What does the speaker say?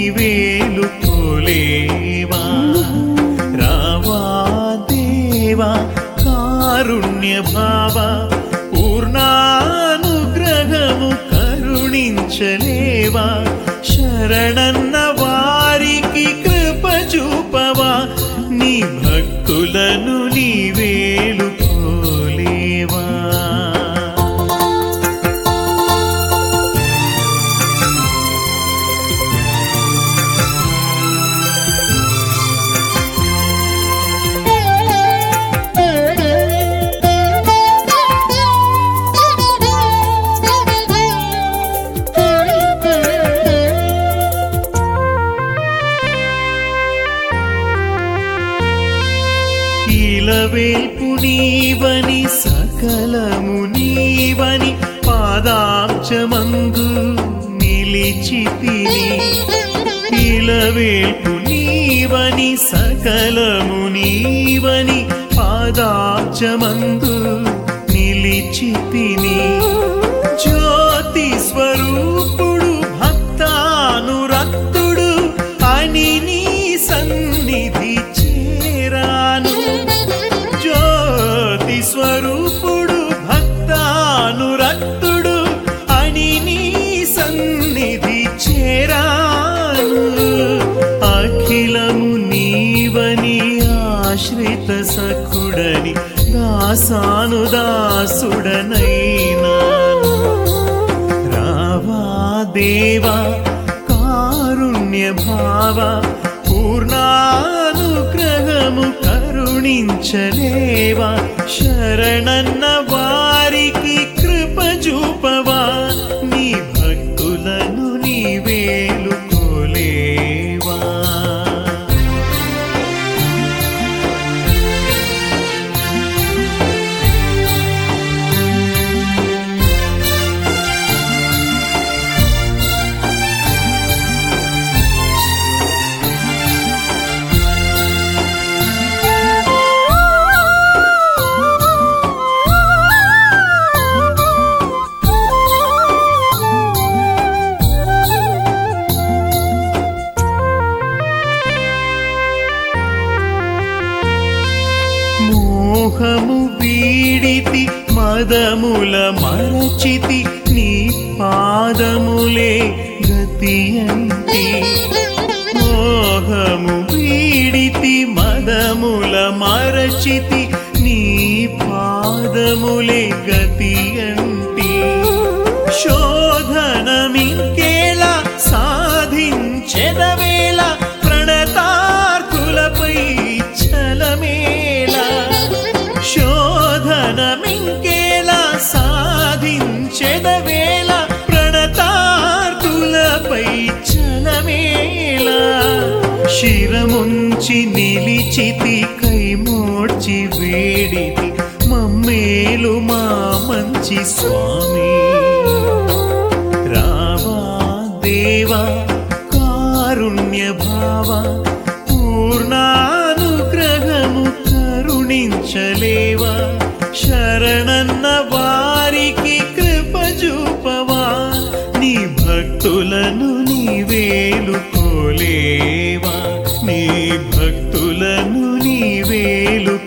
నీవేలుకోలేవా రావా దేవా కారుణ్య భావ పూర్ణానుగ్రహము కరుణించలేవా శరణన్న వారికి కృప చూపవా నీ భక్తులను నీవేలుకోలేవా ఇలవేల్పు నీవని సకలము నీవని పాదాబ్జమందు నిలిచితిని ఇలవేల్పు నీవని సకలము నీవని పాదాబ్జమందు నిలిచితిని జ్యోతి స్వరూపుడు భక్తానురక్తుడు అని నీ సన్నిధి చేరాను జ్యోతి స్వరూపుడు భక్తానురక్తుడు అని నీ సన్నిధి చేరాను అఖిలము నీవని ఆశ్రిత సఖుడని దాసాను దాసుడనైనాను రావా దేవా కారుణ్య భావ పూర్ణానుగ్రహము కరుణించలేవా శరణన్న వారికి కృప చూపవా నీ భక్తులను నీవేలుకోలేవా మోహము వీడితి మదముల మరచితి నీ పాదములే గతియంతి మోహము వీడితి మదముల మరచితి నీ పాదములే గతియంతి శోధనమింకేలా సాధించెదవేళ ప్రణతార్కులపై చలమేలా శోధనమింకేలా సాధించెదవేళ ప్రణతార్కులపై చలమేలా శిరముంచి నిలిచితి కైమోడ్చి వేడితి మమ్మేలు మా మంచి స్వామి రావా దేవా కారుణ్య భావ పూర్ణానుగ్రహము కరుణించలేవా శరణన్న వారికి కృప చూపవా నీ భక్తులను నీవేలుకోలేవా నీ భక్తులను నీవేలు